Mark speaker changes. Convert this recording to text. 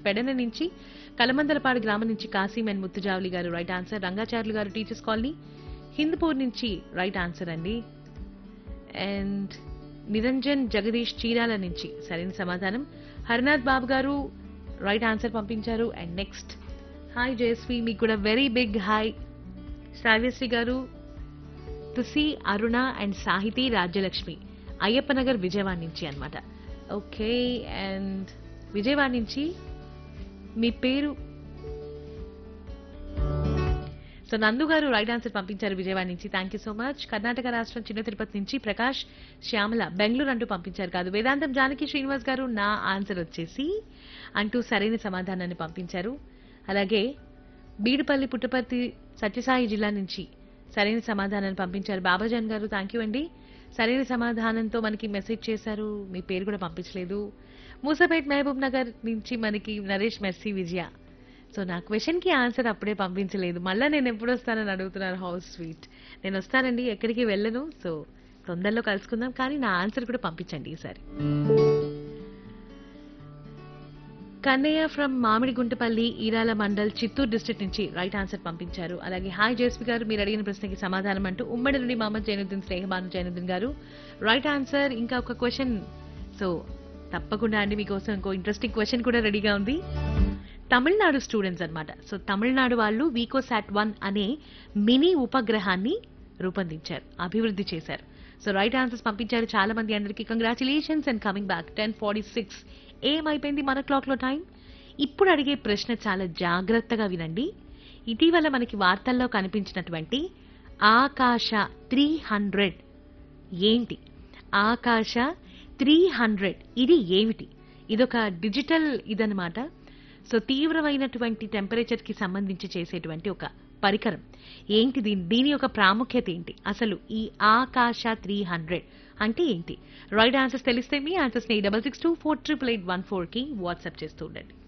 Speaker 1: పెడన నుంచి కలమందలపాడు గ్రామం నుంచి కాసిం అండ్ ముత్తుజావలి గారు రైట్ ఆన్సర్ రంగాచార్యులు గారు టీచర్స్ కాలనీ హిందూపూర్ నుంచి రైట్ ఆన్సర్ అండి అండ్ నిరంజన్ జగదీష్ చీరాల నుంచి సరైన సమాధానం హరినాథ్ బాబు గారు రైట్ ఆన్సర్ పంపించారు అండ్ నెక్స్ట్ హాయ్ జయశ్రీ మీకు కూడా వెరీ బిగ్ హాయ్ శ్రావ్యశ్రీ గారు తుసి అరుణ అండ్ సాహితీ రాజ్యలక్ష్మి అయ్యప్పనగర్ విజయవాడ నుంచి అన్నమాట ఓకే అండ్ విజయవాడ నుంచి మీ పేరు సో నందు గారు రైట్ ఆన్సర్ పంపించారు విజయవాడ నుంచి thank you so much Karnataka రాష్ట్రం చిన్న తిరుపతి నుంచి ప్రకాష్ శ్యామల బెంగళూరు అంటూ పంపించారు కాదు వేదాంతం జానకి శ్రీనివాస్ గారు నా ఆన్సర్ వచ్చేసి అంటూ సరైన సమాధానాన్ని పంపించారు అలాగే బీడుపల్లి పుట్టపర్తి సత్యసాయి జిల్లా నుంచి సరైన సమాధానాన్ని పంపించారు బాబాజాన్ గారు థ్యాంక్ యూ అండి సరైన సమాధానంతో మనకి మెసేజ్ చేశారు మీ పేరు కూడా పంపించలేదు మూసాపేట్ మహబూబ్ నగర్ నుంచి మనకి నరేష్ మెర్సీ విజయ సో నా క్వశ్చన్ కి ఆన్సర్ అప్పుడే పంపించలేదు మళ్ళీ నేను ఎప్పుడు వస్తానని అడుగుతున్నారు హౌస్ స్వీట్ నేను వస్తానండి ఎక్కడికి వెళ్ళను సో తొందరలో కలుసుకుందాం కానీ నా ఆన్సర్ కూడా పంపించండి ఈసారి కన్నయ్య ఫ్రమ్ మామిడిగుంటపల్లి ఈరాల మండల్ చిత్తూరు డిస్ట్రిక్ట్ నుంచి రైట్ ఆన్సర్ పంపించారు అలాగే హాయ్ జేస్పి గారు మీరు అడిగిన ప్రశ్నకి సమాధానం అంటూ ఉమ్మడి నుండి మహమ్మద్ జైనుద్దీన్ స్నేహబాను జైనుద్దీన్ గారు రైట్ ఆన్సర్ ఇంకా ఒక క్వశ్చన్ సో తప్పకుండా అండి మీకోసం ఇంకో ఇంట్రెస్టింగ్ క్వశ్చన్ కూడా రెడీగా ఉంది తమిళనాడు స్టూడెంట్స్ అన్నమాట సో తమిళనాడు వాళ్ళు వీకోసాట్ వన్ అనే మినీ ఉపగ్రహాన్ని రూపొందించారు అభివృద్ధి చేశారు సో రైట్ ఆన్సర్స్ పంపించారు చాలా మంది అందరికీ congratulations and coming back ten forty six ఏమైపోయింది మన క్లాక్ లో టైం ఇప్పుడు అడిగే ప్రశ్న చాలా జాగ్రత్తగా వినండి ఇటీవల మనకి వార్తల్లో కనిపించినటువంటి ఆకాశ త్రీ హండ్రెడ్ ఏంటి ఆకాశ త్రీ హండ్రెడ్ ఇది ఏమిటి ఇదొక డిజిటల్ ఇదనమాట సో తీవ్రమైనటువంటి టెంపరేచర్ కి సంబంధించి చేసేటువంటి ఒక పరికరం ఏంటి దీని దీని యొక్క ప్రాముఖ్యత ఏంటి అసలు ఈ ఆకాశ త్రీ హండ్రెడ్ అంటే ఏంటి రైట్ ఆన్సర్స్ తెలిస్తే మీ ఆన్సర్స్ ని double six two four triple eight one four కి వాట్సాప్ చేస్తూ ఉండండి